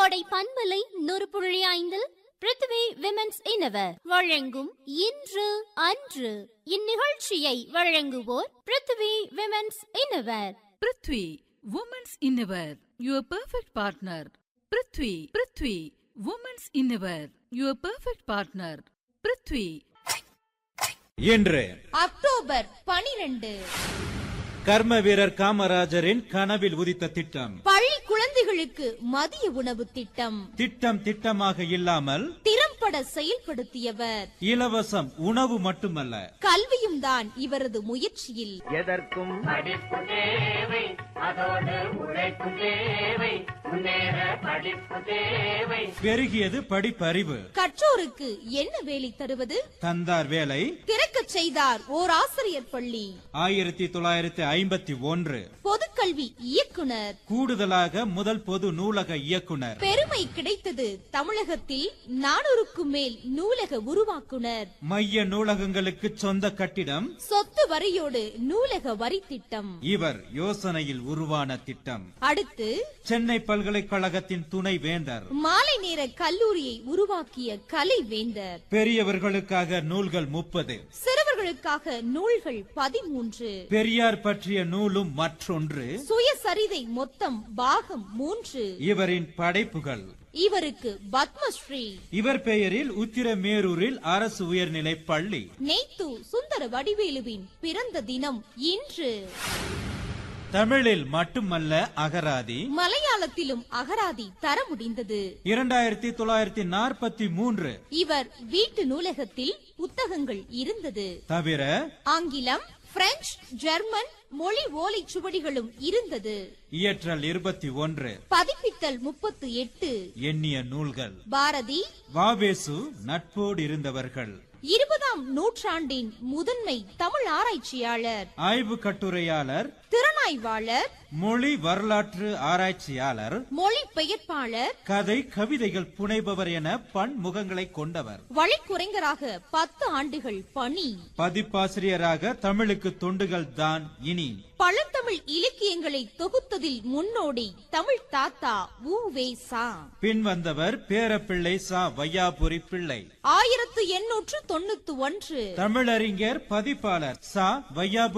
கோடை பண்பலை நூறு புள்ளி ஐந்தில் பிருத்திவி விமென்ஸ் இனவர் வழங்கும் இன்று அன்று இந்நிகழ்ச்சியை வழங்குவோர் Prithvi women's innerwear Prithvi women's innerwear your perfect partner Prithvi Prithvi women's innerwear your perfect partner Prithvi இன்று அக்டோபர் பனிரெண்டு கர்ம வீரர் காமராஜரின் கனவில் உதித்த திட்டம் பள்ளி குழந்தைகளுக்கு மதிய உணவு திட்டம் திட்டம் திட்டமாக இல்லாமல் திறம்பட செயல்படுத்தியவர் இலவசம் உணவு மட்டுமல்ல கல்வியும் தான் இவரது முயற்சியில் எதற்கும் படிப்பு தேவை அதோடு உழைப்பு தேவை முன்னேற படிப்பு தேவை பெருகியது படிப்பறிவு கற்றோருக்கு என்ன வேலை தருவது தந்தார் வேலை திறக்கச் செய்தார் ஓர் ஆசிரியர் பள்ளி ஆயிரத்தி தொள்ளாயிரத்தி ஐம்பத்தி ஒன்று பொதுக்கல்வி இயக்குனர் கூடுதலாக முதல் பொது நூலக இயக்குனர் பெருமை கிடைத்தது தமிழகத்தில் நானூறுக்கும் மேல் நூலக உருவாக்குனர் மைய நூலகங்களுக்கு சொந்த கட்டிடம் சொத்து வரியோடு நூலக வரி திட்டம் இவர் யோசனையில் உருவான திட்டம் அடுத்து சென்னை பல்கலைக்கழகத்தின் துணை வேந்தர் மாலை நேர கல்லூரியை உருவாக்கிய கலை வேந்தர் பெரியவர்களுக்காக நூல்கள் முப்பது சிறுவர்களுக்காக நூல்கள் பதிமூன்று பெரியார் பற்றிய நூலும் மற்றொன்று சுயசரிதை மொத்தம் பாகம் மூன்று இவரின் படைப்புகள் இவருக்கு பத்மஸ்ரீ இவர் பெயரில் உத்திரமேரூரில் அரசு உயர்நிலை பள்ளி நெய்த்து சுந்தர வடிவேலுவின் பிறந்த தினம் இன்று தமிழில் மட்டுமல்ல அகராதி மலையாளத்திலும் அகராதி தர முடிந்தது இரண்டாயிரத்தி தொள்ளாயிரத்தி நாற்பத்தி மூன்று இவர் வீட்டு நூலகத்தில் புத்தகங்கள் இருந்தது தவிர ஆங்கிலம் பிரெஞ்சு ஜெர்மன் மொழி ஓலைச் சுவடிகளும் இருந்தது இயற்றல் இருபத்தி ஒன்று பதிப்பித்தல் முப்பத்து எட்டு எண்ணிய நூல்கள் பாரதி வாவேசு நட்போடு இருந்தவர்கள் இருபதாம் நூற்றாண்டின் முதன்மை தமிழ் ஆராய்ச்சியாளர் ஆய்வு கட்டுரையாளர் திறனாய்வாளர் மொழி வரலாற்று ஆராய்ச்சியாளர் மொழி பெயர்ப்பாளர் கதை கவிதைகள் புனைபவர் என பன்முகங்களை கொண்டவர் வழிக்குரைஞராக பத்து ஆண்டுகள் பணி பதிப்பாசிரியராக தமிழுக்கு தொண்டுகள் தான் இனி பழந்தமிழ் இலக்கியங்களை தொகுத்ததில் முன்னோடி தமிழ் தாத்தா உ வே சா பின் வந்தவர் பேரப்பிள்ளை சா வையாபுரி பிள்ளை ஆயிரத்து எண்ணூற்று தொண்ணூத்து ஒன்று தமிழறிஞர் பதிப்பாளர் சா வையாபுரி